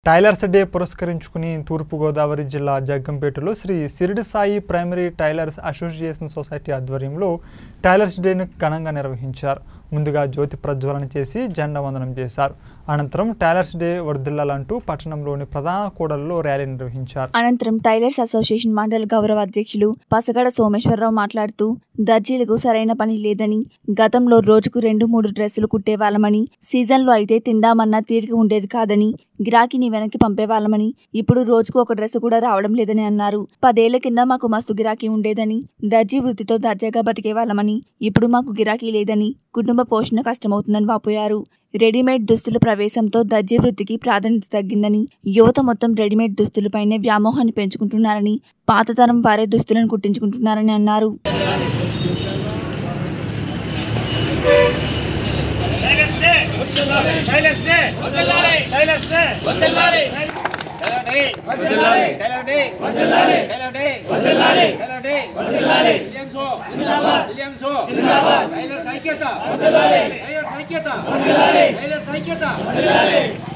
Tailors day పురస్కరించుకుని తూర్పుగోదావరి జిల్లా జగ్గంపేటలో Shri Shirdi Sai primary tailors association society ఆధ్వర్యంలో టైలర్స్ డేను ఘనంగా నిర్వహించారు ముందుగా జ్యోతి ప్రజ్వలన చేసి జెండా వందనం చేశారు అనంతరం టైలర్స్ డే వర్ధిల్లాలంటూ పట్టణంలోని ప్రధాన కూడల్లో ర్యాలీ నిర్వహించారు అనంతరం టైలర్స్ అసోసియేషన్ మండల గౌరవ అధ్యక్షులు పసగడ సోమేశ్వరరావు మాట్లాడుతూ దర్జీలకు సరైన పని లేదని గతంలో రోజుకు రెండు మూడు డ్రెస్సులు కుట్టేవాళ్ళమని సీజన్లో అయితే తిందామన్నా తీరిక ఉండేది కాదని గిరాకీని వెనక్కి పంపేవాళ్ళమని ఇప్పుడు రోజుకు ఒక డ్రెస్ కూడా రావడం లేదని అన్నారు పదేళ్ల కింద మాకు మస్తు గిరాకీ ఉండేదని దర్జీ వృత్తితో దర్జాగా బతికేవాళ్ళమని ఇప్పుడు మాకు గిరాకీ లేదని కుటుంబ పోషణ కష్టమవుతుందని వాపోయారు రెడీమేడ్ దుస్తుల ప్రవేశంతో దర్జీ వృత్తికి ప్రాధాన్యత తగ్గిందని యువత మొత్తం రెడీమేడ్ దుస్తులపైనే వ్యామోహాన్ని పెంచుకుంటున్నారని పాతతరం వారే దుస్తులను కుట్టించుకుంటున్నారని అన్నారు Silence day! Silence day! ఐక్యత ఐక్యత ఐక్యత